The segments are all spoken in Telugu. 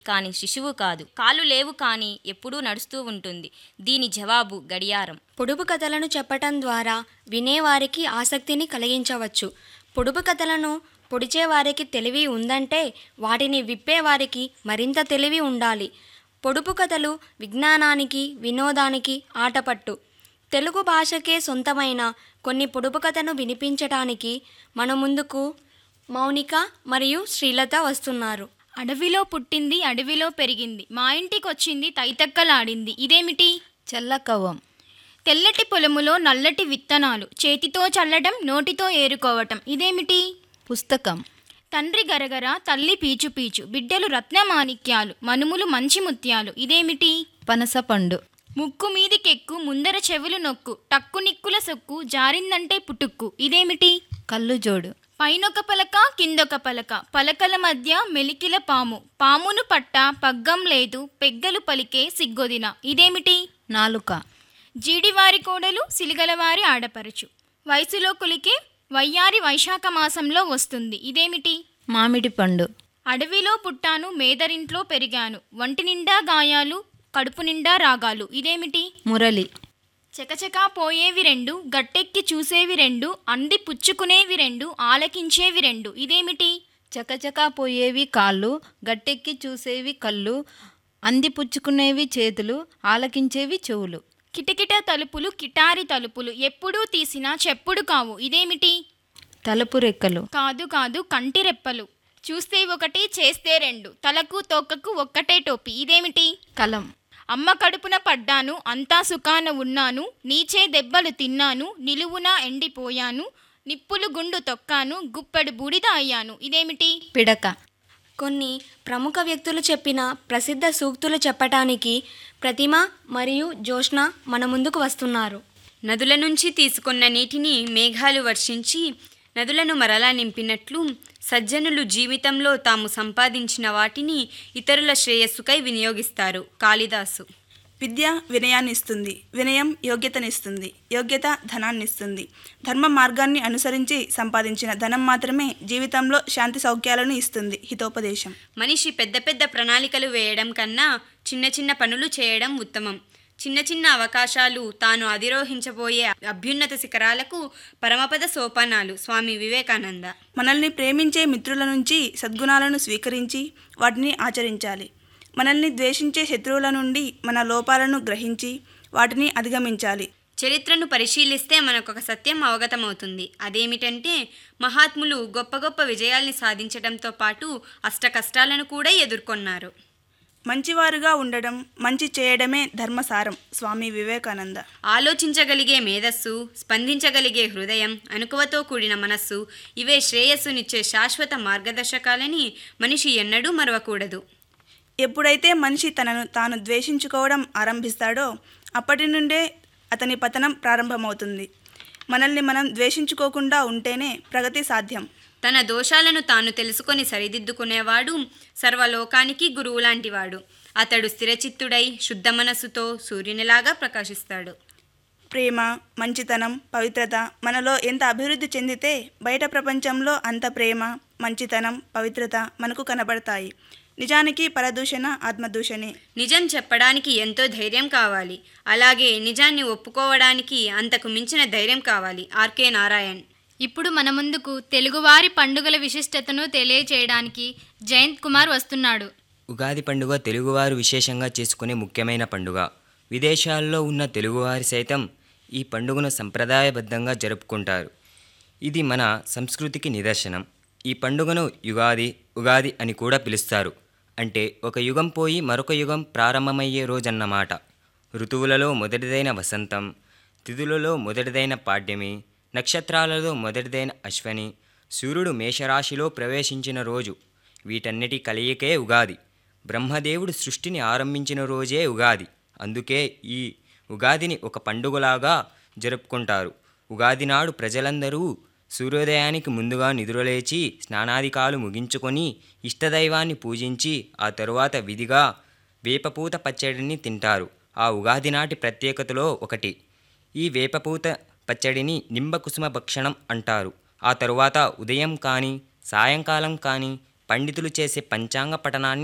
కాని శిశువు కాదు కాళ్ళు లేవు కాని ఎప్పుడూ నడుస్తూ ఉంటుంది దీని జవాబు గడియారం పొడుపు కథలను చెప్పటం ద్వారా వినేవారికి ఆసక్తిని కలిగించవచ్చు పొడుపు కథలను పొడిచేవారికి తెలివి ఉందంటే వాటిని విప్పేవారికి మరింత తెలివి ఉండాలి పొడుపు కథలు విజ్ఞానానికి వినోదానికి ఆటపట్టు తెలుగు భాషకే సొంతమైన కొన్ని పొడుపు కథను వినిపించటానికి మన ముందుకు మౌనిక మరియు శ్రీలత వస్తున్నారు అడవిలో పుట్టింది అడవిలో పెరిగింది మా ఇంటికొచ్చింది తైతక్కలాడింది ఇదేమిటి చల్లకవ్వం తెల్లటి పొలములో నల్లటి విత్తనాలు చేతితో చల్లడం నోటితో ఏరుకోవటం ఇదేమిటి పుస్తకం తండ్రి గరగర తల్లి పీచు పీచు బిడ్డలు రత్నమాణిక్యాలు మనుములు మంచి ముత్యాలు ఇదేమిటి పనసపండు ముక్కు మీదికెక్కు ముందర చెవులు నొక్కు టక్కు నిక్కుల సొక్కు జారిందంటే పుటుక్కు ఇదేమిటి కళ్ళు జోడు పైనొక పలక కిందొక పలక పలకల మధ్య మెలికిల పాము పామును పట్ట పగ్గం లేదు పెగ్గలు పలికే సిగ్గొదిన ఇదేమిటి నాలుక జీడివారి కోడలు సిలిగలవారి ఆడపరచు వయసులో కొలికే వయ్యారి వైశాఖ మాసంలో వస్తుంది ఇదేమిటి మామిడి పండు అడవిలో పుట్టాను మేదరింట్లో పెరిగాను వంటి నిండా గాయాలు కడుపు నిండా రాగాలు ఇదేమిటి మురళి చకచకా పోయేవి రెండు గట్టెక్కి చూసేవి రెండు అంది పుచ్చుకునేవి రెండు ఆలకించేవి రెండు ఇదేమిటి చకచకా పోయేవి కాళ్ళు గట్టెక్కి చూసేవి కళ్ళు అంది పుచ్చుకునేవి చేతులు ఆలకించేవి చెవులు కిటకిట తలుపులు కిటారి తలుపులు ఎప్పుడూ తీసినా చెప్పుడు కావు ఇదేమిటి తలుపు రెక్కలు కాదు కాదు కంటి రెప్పలు చూస్తే ఒకటి చేస్తే రెండు తలకు తోకకు ఒక్కటే టోపీ ఇదేమిటి కలం అమ్మ కడుపున పడ్డాను అంతా సుఖాన ఉన్నాను నీచే దెబ్బలు తిన్నాను నిలువునా ఎండిపోయాను నిప్పులు గుండు తొక్కాను గుప్పెడు బూడిద అయ్యాను ఇదేమిటి పిడక కొన్ని ప్రముఖ వ్యక్తులు చెప్పిన ప్రసిద్ధ సూక్తులు చెప్పటానికి ప్రతిమ మరియు జోష్న మన ముందుకు వస్తున్నారు నదుల నుంచి తీసుకున్న నీటిని మేఘాలు వర్షించి నదులను మరలా నింపినట్లు సజ్జనులు జీవితంలో తాము సంపాదించిన వాటిని ఇతరుల శ్రేయస్సుకై వినియోగిస్తారు కాళిదాసు విద్య వినయాన్ని ఇస్తుంది వినయం యోగ్యతనిస్తుంది యోగ్యత ధనాన్ని ఇస్తుంది ధర్మ మార్గాన్ని అనుసరించి సంపాదించిన ధనం మాత్రమే జీవితంలో శాంతి సౌఖ్యాలను ఇస్తుంది హితోపదేశం మనిషి పెద్ద పెద్ద ప్రణాళికలు వేయడం కన్నా చిన్న చిన్న పనులు చేయడం ఉత్తమం చిన్న చిన్న అవకాశాలు తాను అధిరోహించబోయే అభ్యున్నత శిఖరాలకు పరమపద సోపానాలు స్వామి వివేకానంద మనల్ని ప్రేమించే మిత్రుల నుంచి సద్గుణాలను స్వీకరించి వాటిని ఆచరించాలి మనల్ని ద్వేషించే శత్రువుల నుండి మన లోపాలను గ్రహించి వాటిని అధిగమించాలి చరిత్రను పరిశీలిస్తే మనకొక సత్యం అవగతమవుతుంది అదేమిటంటే మహాత్ములు గొప్ప గొప్ప విజయాల్ని సాధించడంతో పాటు అష్ట కష్టాలను కూడా ఎదుర్కొన్నారు మంచివారుగా ఉండడం మంచి చేయడమే ధర్మసారం స్వామి వివేకానంద ఆలోచించగలిగే మేధస్సు స్పందించగలిగే హృదయం అనుకువతో కూడిన మనస్సు ఇవే శ్రేయస్సునిచ్చే శాశ్వత మార్గదర్శకాలని మనిషి ఎన్నడూ మరవకూడదు ఎప్పుడైతే మనిషి తనను తాను ద్వేషించుకోవడం ఆరంభిస్తాడో అప్పటి నుండే అతని పతనం ప్రారంభమవుతుంది మనల్ని మనం ద్వేషించుకోకుండా ఉంటేనే ప్రగతి సాధ్యం తన దోషాలను తాను తెలుసుకొని సరిదిద్దుకునేవాడు సర్వలోకానికి గురువు లాంటివాడు అతడు స్థిరచిత్తుడై శుద్ధ మనస్సుతో సూర్యునిలాగా ప్రకాశిస్తాడు ప్రేమ మంచితనం పవిత్రత మనలో ఎంత అభివృద్ధి చెందితే బయట ప్రపంచంలో అంత ప్రేమ మంచితనం పవిత్రత మనకు కనబడతాయి నిజానికి పరదూషణ ఆత్మదూషణే నిజం చెప్పడానికి ఎంతో ధైర్యం కావాలి అలాగే నిజాన్ని ఒప్పుకోవడానికి అంతకు మించిన ధైర్యం కావాలి ఆర్కే నారాయణ్ ఇప్పుడు మన ముందుకు తెలుగువారి పండుగల విశిష్టతను తెలియచేయడానికి జయంత్ కుమార్ వస్తున్నాడు ఉగాది పండుగ తెలుగువారు విశేషంగా చేసుకునే ముఖ్యమైన పండుగ విదేశాల్లో ఉన్న తెలుగువారి సైతం ఈ పండుగను సంప్రదాయబద్ధంగా జరుపుకుంటారు ఇది మన సంస్కృతికి నిదర్శనం ఈ పండుగను యుగాది ఉగాది అని కూడా పిలుస్తారు అంటే ఒక యుగం పోయి మరొక యుగం ప్రారంభమయ్యే రోజన్నమాట ఋతువులలో మొదటిదైన వసంతం తిథులలో మొదటిదైన పాడ్యమి నక్షత్రాలలో మొదటిదైన అశ్వని సూర్యుడు మేషరాశిలో ప్రవేశించిన రోజు వీటన్నిటి కలయికే ఉగాది బ్రహ్మదేవుడు సృష్టిని ఆరంభించిన రోజే ఉగాది అందుకే ఈ ఉగాదిని ఒక పండుగలాగా జరుపుకుంటారు ఉగాది నాడు ప్రజలందరూ సూర్యోదయానికి ముందుగా నిద్రలేచి స్నానాధికాలు ముగించుకొని ఇష్టదైవాన్ని పూజించి ఆ తరువాత విధిగా వేపపూత పచ్చడిని తింటారు ఆ ఉగాది నాటి ప్రత్యేకతలో ఒకటి ఈ వేపపూత పచ్చడిని నింబకుసుమ భక్షణం అంటారు ఆ తరువాత ఉదయం కానీ సాయంకాలం కానీ పండితులు చేసే పంచాంగ పఠనాన్ని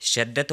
శ్రద్ధతో